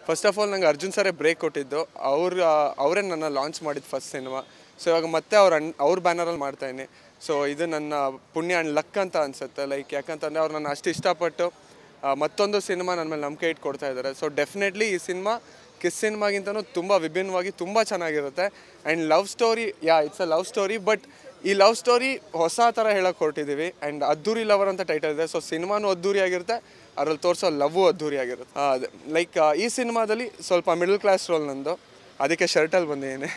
first of all ನಂಗೆ Arjun ಸರೇ break ಕೊಟ್ಟಿದ್ದು ಅವ್ರು ಅವರೇ ನನ್ನ ಲಾಂಚ್ ಮಾಡಿದ್ದು ಫಸ್ಟ್ ಸಿನಿಮಾ ಸೊ ಇವಾಗ ಮತ್ತೆ ಅವ್ರ ಅಣ್ಣ ಅವ್ರ ಬ್ಯಾನರಲ್ಲಿ ಮಾಡ್ತಾಯಿದ್ದೀನಿ ಸೊ ಇದು ನನ್ನ ಪುಣ್ಯ ಆ್ಯಂಡ್ ಲಕ್ ಅಂತ ಅನಿಸುತ್ತೆ ಲೈಕ್ ಯಾಕಂತಂದರೆ ಅವ್ರು ನನ್ನ ಅಷ್ಟು ಇಷ್ಟಪಟ್ಟು ಆ, ಮತ್ತೊಂದು ಸಿನಿಮಾ ನನ್ನ ಮೇಲೆ ನಂಬಿಕೆ ಇಟ್ಟು ಕೊಡ್ತಾ ಇದ್ದಾರೆ ಸೊ ಡೆಫಿನೆಟ್ಲಿ ಈ ಸಿನಿಮಾ ಕಿಸ್ ಸಿನಿಮಾಗಿಂತನೂ ತುಂಬ ವಿಭಿನ್ನವಾಗಿ ತುಂಬ ಚೆನ್ನಾಗಿರುತ್ತೆ and love story yeah it's a love story but ಈ ಲವ್ ಸ್ಟೋರಿ ಹೊಸ ಥರ ಹೇಳೋಕೆ ಹೊರಟಿದ್ದೀವಿ ಆ್ಯಂಡ್ ಅದ್ದೂರಿ ಲವರ್ ಅಂತ ಟೈಟಲ್ ಇದೆ ಸೊ ಸಿನಿಮಾನು ಅದ್ದೂರಿ ಆಗಿರುತ್ತೆ ಅದ್ರಲ್ಲಿ ತೋರಿಸೋ ಲವ್ವು ಅದ್ದೂರಿ ಆಗಿರುತ್ತೆ ಆ, ಅದೇ ಲೈಕ್ ಈ ಸಿನಿಮಾದಲ್ಲಿ ಸ್ವಲ್ಪ ಮಿಡಲ್ ಕ್ಲಾಸ್ ರೋಲ್ ನಂದು ಅದಕ್ಕೆ ಶರ್ಟಲ್ಲಿ ಬಂದಿದ್ದೀನಿ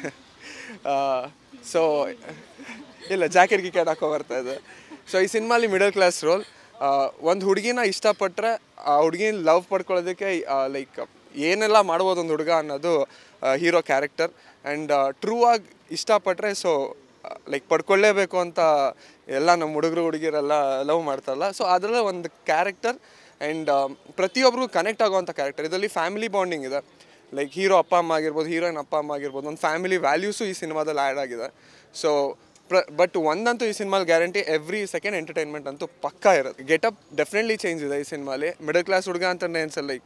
ಸೊ ಇಲ್ಲ ಜಾಕೆಟ್ ಗಿಕೆಟ್ ಹಾಕೋ ಬರ್ತಾ ಇದೆ ಸೊ ಈ ಸಿನಿಮಾಲಿ ಮಿಡಲ್ ಕ್ಲಾಸ್ ರೋಲ್ ಒಂದು ಹುಡುಗಿನ ಇಷ್ಟಪಟ್ಟರೆ ಆ ಹುಡುಗಿನ ಲವ್ ಪಡ್ಕೊಳ್ಳೋದಕ್ಕೆ ಲೈಕ್ ಏನೆಲ್ಲ ಮಾಡ್ಬೋದು ಒಂದು ಹುಡುಗ ಅನ್ನೋದು ಹೀರೋ ಕ್ಯಾರೆಕ್ಟರ್ ಆ್ಯಂಡ್ ಟ್ರೂ ಆಗಿ ಇಷ್ಟಪಟ್ಟರೆ ಸೊ ಲೈಕ್ ಪಡ್ಕೊಳ್ಳೇಬೇಕು ಅಂತ ಎಲ್ಲ ನಮ್ಮ ಹುಡುಗರು ಹುಡುಗಿರೆಲ್ಲ ಲವ್ ಮಾಡ್ತಾರಲ್ಲ ಸೊ ಅದರಲ್ಲೇ ಒಂದು ಕ್ಯಾರೆಕ್ಟರ್ ಆ್ಯಂಡ್ ಪ್ರತಿಯೊಬ್ಬರಿಗೂ ಕನೆಕ್ಟ್ ಆಗುವಂಥ ಕ್ಯಾರೆಕ್ಟರ್ ಇದರಲ್ಲಿ ಫ್ಯಾಮಿಲಿ ಬಾಂಡಿಂಗ್ ಇದೆ ಲೈಕ್ ಹೀರೋ ಅಪ್ಪ ಅಮ್ಮ ಆಗಿರ್ಬೋದು ಹೀರೋಯಿನ್ ಅಪ್ಪ ಅಮ್ಮ ಆಗಿರ್ಬೋದು ಒಂದು ಫ್ಯಾಮಿಲಿ ವ್ಯಾಲ್ಯೂಸು ಈ ಸಿನಿಮಾದಲ್ಲಿ ಆ್ಯಡ್ ಆಗಿದೆ ಸೊ ಪ್ರ ಬಟ್ ಒಂದಂತೂ ಈ ಸಿನಿಮಾಲಿ ಗ್ಯಾರಂಟಿ ಎವ್ರಿ ಸೆಕೆಂಡ್ ಎಂಟರ್ಟೈನ್ಮೆಂಟ್ ಅಂತೂ ಪಕ್ಕಾ ಇರುತ್ತೆ ಗೆಟಪ್ ಡೆಫಿನೆಟ್ಲಿ ಚೇಂಜ್ ಇದೆ ಈ ಸಿನಿಮಾಲಿ ಮಿಡಲ್ ಕ್ಲಾಸ್ ಹುಡುಗ ಅಂತಲೇ ಅನ್ಸಲ್ಲ ಲೈಕ್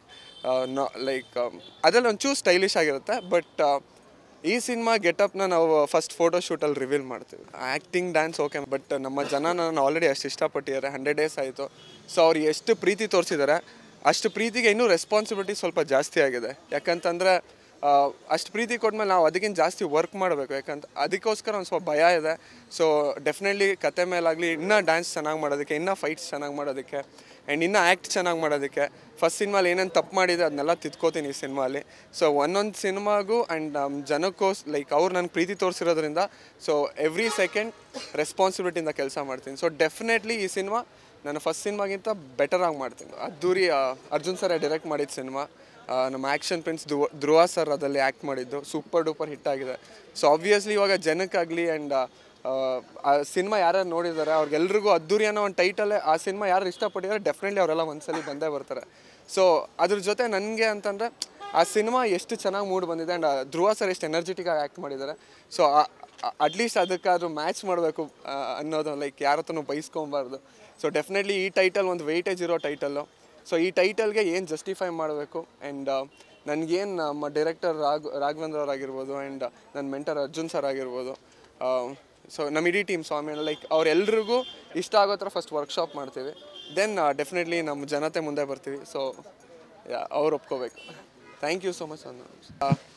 ಲೈಕ್ ಅದರಲ್ಲಿ ಒಂಚೂರು ಸ್ಟೈಲಿಶ್ ಆಗಿರುತ್ತೆ ಬಟ್ ಈ ಸಿನಿಮಾ ಗೆಟಪ್ನ ನಾವು ಫಸ್ಟ್ ಫೋಟೋ ಶೂಟಲ್ಲಿ ರಿವೀಲ್ ಮಾಡ್ತೀವಿ ಆ್ಯಕ್ಟಿಂಗ್ ಡ್ಯಾನ್ಸ್ ಓಕೆ ಬಟ್ ನಮ್ಮ ಜನ ನಾನು ಆಲ್ರೆಡಿ ಅಷ್ಟು ಇಷ್ಟಪಟ್ಟಿದ್ದಾರೆ ಹಂಡ್ರೆಡ್ ಡೇಸ್ ಆಯಿತು ಸೊ ಅವ್ರು ಎಷ್ಟು ಪ್ರೀತಿ ತೋರಿಸಿದ್ದಾರೆ ಅಷ್ಟು ಪ್ರೀತಿಗೆ ಇನ್ನೂ ರೆಸ್ಪಾನ್ಸಿಬಿಲಿಟಿ ಸ್ವಲ್ಪ ಜಾಸ್ತಿ ಆಗಿದೆ ಯಾಕಂತಂದರೆ ಅಷ್ಟು ಪ್ರೀತಿ ಕೊಟ್ಮೇಲೆ ನಾವು ಅದಕ್ಕಿಂತ ಜಾಸ್ತಿ ವರ್ಕ್ ಮಾಡಬೇಕು ಯಾಕಂತ ಅದಕ್ಕೋಸ್ಕರ ಒಂದು ಸ್ವಲ್ಪ ಭಯ ಇದೆ ಸೊ ಡೆಫಿನೆಟ್ಲಿ ಕತೆ ಮೇಲಾಗಲಿ ಇನ್ನೂ ಡ್ಯಾನ್ಸ್ ಚೆನ್ನಾಗಿ ಮಾಡೋದಕ್ಕೆ ಇನ್ನೂ ಫೈಟ್ಸ್ ಚೆನ್ನಾಗಿ ಮಾಡೋದಕ್ಕೆ ಆ್ಯಂಡ್ ಇನ್ನೂ ಆ್ಯಕ್ಟ್ ಚೆನ್ನಾಗಿ ಮಾಡೋದಕ್ಕೆ ಫಸ್ಟ್ ಸಿನಿಮಾಲಿ ಏನೇನು ತಪ್ಪು ಮಾಡಿದೆ ಅದನ್ನೆಲ್ಲ ತಿದ್ಕೋತೀನಿ ಈ ಸಿನಿಮಾಲಿ ಸೊ ಒಂದೊಂದು ಸಿನಿಮಾಗೂ ಆ್ಯಂಡ್ ನಮ್ಮ ಜನಕ್ಕೋಸ್ ಲೈಕ್ ಅವ್ರು ನನಗೆ ಪ್ರೀತಿ ತೋರಿಸಿರೋದ್ರಿಂದ ಸೊ ಎವ್ರಿ ಸೆಕೆಂಡ್ ರೆಸ್ಪಾನ್ಸಿಬಿಲಿಟಿಯಿಂದ ಕೆಲಸ ಮಾಡ್ತೀನಿ ಸೊ ಡೆಫಿನೆಟ್ಲಿ ಈ ಸಿನಿಮಾ ನಾನು ಫಸ್ಟ್ ಸಿನಿಮಾಗಿಂತ ಬೆಟರಾಗಿ ಮಾಡ್ತೀನಿ ಅದ್ದೂರಿ ಆ, ಅರ್ಜುನ್ ಸರ್ ಡೈರೆಕ್ಟ್ ಮಾಡಿದ ಸಿನಿಮಾ ನಮ್ಮ action prince Dhruva Dhruva sir ಅದರಲ್ಲಿ ಆ್ಯಕ್ಟ್ ಮಾಡಿದ್ದು ಸೂಪರ್ ಡೂಪರ್ ಹಿಟ್ ಆಗಿದೆ ಸೊ ಆಬ್ವಿಯಸ್ಲಿ ಇವಾಗ ಜನಕ್ಕಾಗಲಿ ಆ್ಯಂಡ್ ಆ ಸಿನಿಮಾ ಯಾರ್ಯಾರು ನೋಡಿದ್ದಾರೆ ಅವ್ರಿಗೆಲ್ರಿಗೂ ಅದ್ದೂರಿ ಅನ್ನೋ ಒಂದು ಟೈಟಲ್ಲೇ ಆ ಸಿನಿಮಾ ಯಾರು ಇಷ್ಟಪಟ್ಟಿದ್ದಾರೆ ಡೆಫಿನೆಟ್ಲಿ ಅವರೆಲ್ಲ ಒಂದ್ಸಲಿ ಬಂದೇ ಬರ್ತಾರೆ ಸೊ ಅದ್ರ ಜೊತೆ ನನಗೆ ಅಂತಂದರೆ ಆ ಸಿನಿಮಾ ಎಷ್ಟು ಚೆನ್ನಾಗಿ ಮೂಡ್ ಬಂದಿದೆ ಆ್ಯಂಡ್ ಧ್ರುವ ಸರ್ ಎಷ್ಟು ಎನರ್ಜೆಟಿಕ್ ಆಗಿ ಆ್ಯಕ್ಟ್ ಮಾಡಿದ್ದಾರೆ ಸೊ ಅಟ್ಲೀಸ್ಟ್ ಅದಕ್ಕಾದ್ರೂ ಮ್ಯಾಚ್ ಮಾಡಬೇಕು ಅನ್ನೋದು ಲೈಕ್ ಯಾರ ಹತ್ರನೂ ಬೈಸ್ಕೊಬಾರ್ದು ಸೊ ಡೆಫಿನೆಟ್ಲಿ ಈ ಟೈಟಲ್ ಒಂದು ವೆಯ್ಟೇಜ್ ಇರೋ ಟೈಟಲ್ಲು ಸೊ ಈ ಟೈಟಲ್ಗೆ ಏನು ಜಸ್ಟಿಫೈ ಮಾಡಬೇಕು ಆ್ಯಂಡ್ ನನಗೇನು ನಮ್ಮ ಡೈರೆಕ್ಟರ್ ರಾಘ್ ರಾಘವೇಂದ್ರ ಅವ್ರು ಆಗಿರ್ಬೋದು ಆ್ಯಂಡ್ ನನ್ನ ಮೆಂಟರ್ ಅರ್ಜುನ್ ಸರ್ ಆಗಿರ್ಬೋದು ಸೊ ನಮ್ಮ ಇಡೀ ಟೀಮ್ ಸ್ವಾಮಿ ಲೈಕ್ ಅವ್ರೆಲ್ರಿಗೂ ಇಷ್ಟ ಆಗೋ ಥರ ಫಸ್ಟ್ ವರ್ಕ್ಶಾಪ್ ಮಾಡ್ತೀವಿ ದೆನ್ ಡೆಫಿನೆಟ್ಲಿ ನಮ್ಮ ಜನತೆ ಮುಂದೆ ಬರ್ತೀವಿ ಸೊ ಅವ್ರು ಒಪ್ಕೋಬೇಕು ಥ್ಯಾಂಕ್ ಯು ಸೊ ಮಚ್ ಅನ್ನ